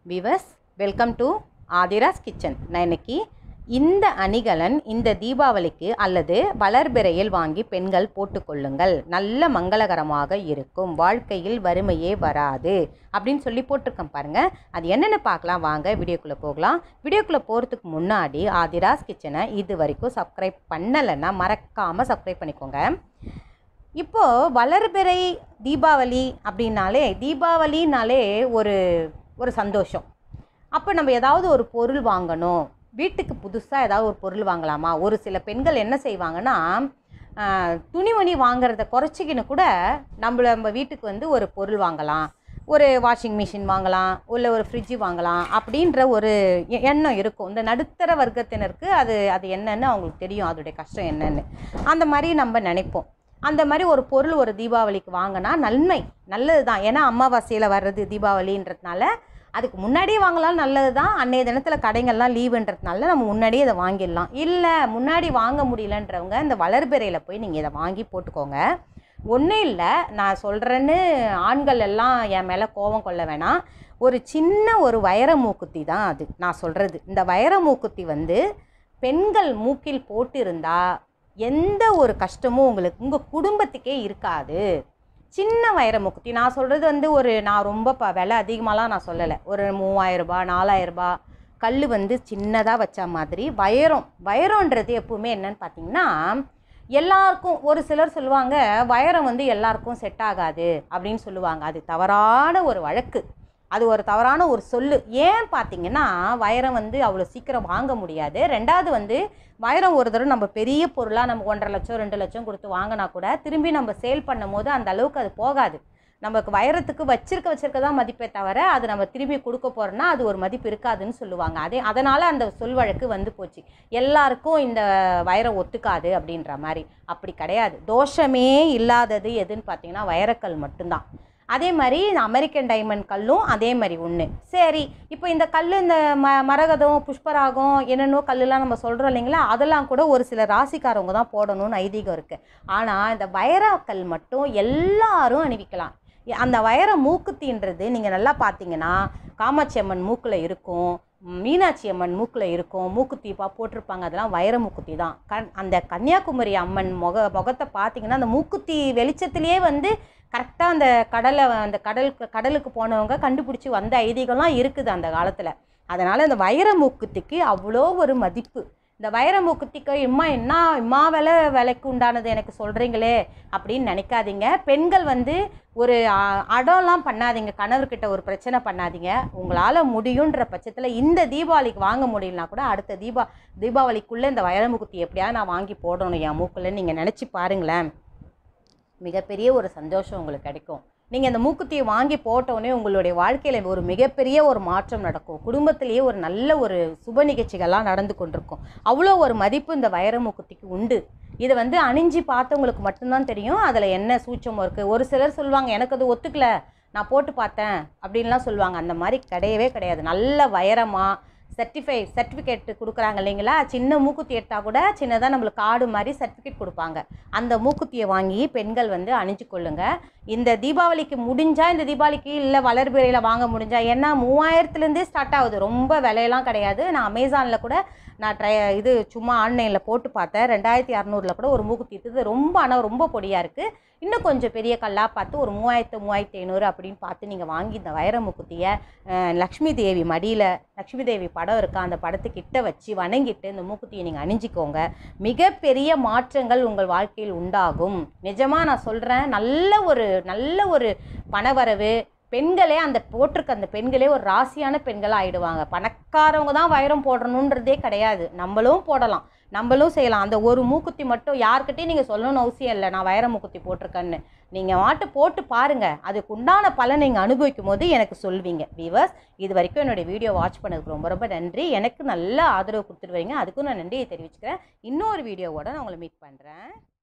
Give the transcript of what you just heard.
விவஸ் welcome to Aadhira's kitchen நான் இன்னைக்கு இந்த அணிகலன் இந்த தீபாவளிக்கு அல்லது வளர்பிறையில் வாங்கி பெண்கள் போட்டுக்கொள்ளுங்கள் நல்ல மங்களகரமாக இருக்கும் வாழ்க்கையில் வறுமையே வராது அப்படின்னு சொல்லி போட்டிருக்கேன் பாருங்க அது என்னென்னு பார்க்கலாம் வாங்க வீடியோக்குள்ளே போகலாம் வீடியோக்குள்ளே போகிறதுக்கு முன்னாடி ஆதிராஸ் கிச்சனை இது வரைக்கும் சப்ஸ்கிரைப் பண்ணலைன்னா மறக்காமல் சப்ஸ்கிரைப் பண்ணிக்கோங்க இப்போது வளர்பிறை தீபாவளி அப்படின்னாலே தீபாவளினாலே ஒரு ஒரு சந்தோஷம் அப்போ நம்ம ஏதாவது ஒரு பொருள் வாங்கணும் வீட்டுக்கு புதுசாக ஏதாவது ஒரு பொருள் வாங்கலாமா ஒரு சில பெண்கள் என்ன செய்வாங்கன்னா ஆஹ், துணிமணி வாங்குறத குறைச்சிக்கின்னு கூட நம்மள நம்ம வீட்டுக்கு வந்து ஒரு பொருள் வாங்கலாம் ஒரு வாஷிங் மிஷின் வாங்கலாம் இல்லை ஒரு ஃப்ரிட்ஜு வாங்கலாம் அப்படின்ற ஒரு எ- எண்ணம் இருக்கும் இந்த நடுத்தர வர்க்கத்தினருக்கு அது அது என்னன்னு அவங்களுக்கு தெரியும் அதோடைய கஷ்டம் என்னன்னு அந்த மாதிரி நம்ம நினைப்போம் அந்த மாதிரி ஒரு பொருள் ஒரு தீபாவளிக்கு வாங்கினா நன்மை நல்லது தான் ஏன்னா அமாவாசையில் வர்றது தீபாவளின்றதுனால அதுக்கு முன்னாடியே வாங்கலாம் நல்லது தான் அன்னைய தினத்தில் கடைங்கள்லாம் லீவுன்றதுனால நம்ம முன்னாடியே இதை வாங்கிடலாம் இல்லை முன்னாடி வாங்க முடியலன்றவங்க இந்த வளர்பிறையில் போய் நீங்கள் இதை வாங்கி போட்டுக்கோங்க ஒன்றும் இல்லை நான் சொல்கிறேன்னு ஆண்கள் எல்லாம் என் மேலே கோபம் கொள்ள வேணாம் ஒரு சின்ன ஒரு வைர மூக்குத்தி தான் அது நான் சொல்கிறது இந்த வைர மூக்குத்தி வந்து பெண்கள் மூக்கில் போட்டிருந்தா எந்த ஒரு கஷ்டமும் உங்களுக்கு உங்கள் குடும்பத்துக்கே இருக்காது சின்ன வைர மூக்குத்தி நான் சொல்கிறது வந்து ஒரு நான் ரொம்ப ப விலை அதிகமாலாம் நான் சொல்லலை ஒரு மூவாயிரரூபா நாலாயிரரூபா கல் வந்து சின்னதாக வச்ச மாதிரி வைரம் வைரம்ன்றது எப்பவுமே என்னன்னு பார்த்தீங்கன்னா எல்லாருக்கும் ஒரு சிலர் சொல்லுவாங்க வைரம் வந்து எல்லாருக்கும் செட் ஆகாது அப்படின்னு சொல்லுவாங்க அது தவறான ஒரு வழக்கு அது ஒரு தவறான ஒரு சொல்லு ஏன் பார்த்தீங்கன்னா வைரம் வந்து அவ்வளோ சீக்கிரம் வாங்க முடியாது ரெண்டாவது வந்து வைரம் ஒரு தடவை நம்ம பெரிய பொருளாக நம்ம ஒன்றரை லட்சம் ரெண்டு லட்சம் கொடுத்து வாங்கினா கூட திரும்பி நம்ம சேல் பண்ணும் போது அந்த அளவுக்கு அது போகாது நமக்கு வைரத்துக்கு வச்சிருக்க வச்சிருக்க தான் மதிப்பே தவிர அது நம்ம திரும்பி கொடுக்க போகிறோன்னா அது ஒரு மதிப்பு இருக்காதுன்னு சொல்லுவாங்க அதே அதனால் அந்த சொல் வழக்கு வந்து போச்சு எல்லாருக்கும் இந்த வைரம் ஒத்துக்காது அப்படின்ற மாதிரி அப்படி கிடையாது தோஷமே இல்லாதது எதுன்னு பார்த்தீங்கன்னா வைரக்கல் மட்டும்தான் அதே மாதிரி இந்த அமெரிக்கன் டைமண்ட் கல்லும் அதே மாதிரி ஒன்று சரி இப்போ இந்த கல் இந்த ம மரகதம் புஷ்பராகம் என்னென்னோ கல்லுலாம் நம்ம சொல்கிறோம் இல்லைங்களா அதெல்லாம் கூட ஒரு சில ராசிக்காரவங்க தான் போடணும்னு ஐதீகம் இருக்குது ஆனால் இந்த வைரக்கல் மட்டும் எல்லாரும் அணிவிக்கலாம் எ- அந்த வைர மூக்குத்தின்றது நீங்கள் நல்லா பார்த்தீங்கன்னா காமாட்சி அம்மன் மூக்கில் இருக்கும் மீனாட்சி அம்மன் மூக்கில் இருக்கும் மூக்குத்தி பா போட்டிருப்பாங்க அதெல்லாம் வைர மூக்குத்தி தான் கண் அந்த கன்னியாகுமரி அம்மன் முக முகத்தை பார்த்தீங்கன்னா அந்த மூக்குத்தி வெளிச்சத்திலேயே வந்து கரெக்டாக அந்த கடலை அந்த கடலுக்கு கடலுக்கு போனவங்க கண்டுபிடிச்சி வந்த ஐதீகம்லாம் இருக்குது அந்த காலத்தில் அதனால் இந்த வைர மூக்குத்திக்கு அவ்வளோ ஒரு மதிப்பு இந்த வைர மூக்குத்திக்கு இம்மா என்ன இம்மா விலை விலைக்கு உண்டானது எனக்கு சொல்கிறீங்களே அப்படின்னு நினைக்காதீங்க பெண்கள் வந்து ஒரு அ, அடம்லாம் பண்ணாதீங்க கணவர்கிட்ட ஒரு பிரச்சனை பண்ணாதீங்க உங்களால் முடியுன்ற பட்சத்தில் இந்த தீபாவளிக்கு வாங்க முடியலனா கூட அடுத்த தீபா தீபாவளிக்குள்ளே இந்த வைரமுகுத்தி எப்படியாவது நான் வாங்கி போடணும் என் மூக்கில் நீங்கள் நினச்சி பாருங்களேன் மிகப்பெரிய ஒரு சந்தோஷம் உங்களுக்கு கிடைக்கும் நீங்கள் இந்த மூக்குத்தியை வாங்கி போட்டோடனே உங்களுடைய வாழ்க்கையில் ஒரு மிகப்பெரிய ஒரு மாற்றம் நடக்கும் குடும்பத்திலேயே ஒரு நல்ல ஒரு சுப நிகழ்ச்சிகள்லாம் நடந்து கொண்டிருக்கும் அவ்வளோ ஒரு மதிப்பு இந்த வைர மூக்குத்திக்கு உண்டு இதை வந்து அணிஞ்சு பார்த்தவங்களுக்கு மட்டும்தான் தெரியும் அதில் என்ன சூட்சம் இருக்குது ஒரு சிலர் சொல்லுவாங்க எனக்கு அது ஒத்துக்கல நான் போட்டு பார்த்தேன் அப்படின்லாம் சொல்லுவாங்க அந்த மாதிரி கிடையவே கிடையாது நல்ல வைரமாக சர்டிஃபை சர்டிஃபிகேட் கொடுக்குறாங்க இல்லைங்களா சின்ன மூக்குத்தி எடுத்தால் கூட சின்னதாக நம்மளுக்கு கார்டு மாதிரி சர்டிஃபிகேட் கொடுப்பாங்க அந்த மூக்குத்தியை வாங்கி பெண்கள் வந்து அணிஞ்சு கொள்ளுங்க இந்த தீபாவளிக்கு முடிஞ்சால் இந்த தீபாவளிக்கு இல்லை வளர்பிறையில் வாங்க முடிஞ்சா ஏன்னா மூவாயிரத்துலேருந்தே ஸ்டார்ட் ஆகுது ரொம்ப விலையெல்லாம் கிடையாது நான் அமேசானில் கூட நான் ட்ரை இது சும்மா ஆன்லைனில் போட்டு பார்த்தேன் ரெண்டாயிரத்தி இரநூறுல கூட ஒரு மூக்குத்தி இருக்குது ரொம்ப ஆனால் ரொம்ப பொடியாக இருக்குது இன்னும் கொஞ்சம் பெரிய கல்லாக பார்த்து ஒரு மூவாயிரத்து மூவாயிரத்தி ஐநூறு அப்படின்னு பார்த்து நீங்கள் வாங்கி இந்த வைர மூக்குத்தியை அஹ், லக்ஷ்மி தேவி மடியில் லக்ஷ்மி தேவி படம் இருக்கா அந்த படத்துக்கிட்ட வச்சு வணங்கிட்டு இந்த மூக்குத்தியை நீங்கள் அணிஞ்சிக்கோங்க மிகப்பெரிய மாற்றங்கள் உங்கள் வாழ்க்கையில் உண்டாகும் நிஜமாக நான் சொல்கிறேன் நல்ல ஒரு நல்ல ஒரு பணவரவு பெண்களே அந்த போட்டிருக்க அந்த பெண்களே ஒரு ராசியான பெண்களாக ஆயிடுவாங்க பணக்காரவங்க தான் வைரம் போடணுன்றதே கிடையாது நம்மளும் போடலாம் நம்மளும் செய்யலாம் அந்த ஒரு மூக்குத்தி மட்டும் யார்கிட்டயும் நீங்கள் சொல்லணும்னு அவசியம் இல்லை நான் வைர மூக்குத்தி போட்டிருக்கேன்னு நீங்கள் மாட்டு போட்டு பாருங்கள் அதுக்கு உண்டான பலன் நீங்கள் அனுபவிக்கும் போது எனக்கு சொல்வீங்க வீவர்ஸ் இது வரைக்கும் என்னுடைய வீடியோ வாட்ச் பண்ணதுக்கு ரொம்ப ரொம்ப நன்றி எனக்கு நல்ல ஆதரவு கொடுத்துட்டு வரீங்க அதுக்கும் நான் நன்றியை தெரிவிச்சுக்கிறேன் இன்னொரு வீடியோவோட நான் உங்களை மீட் பண்ணுறேன்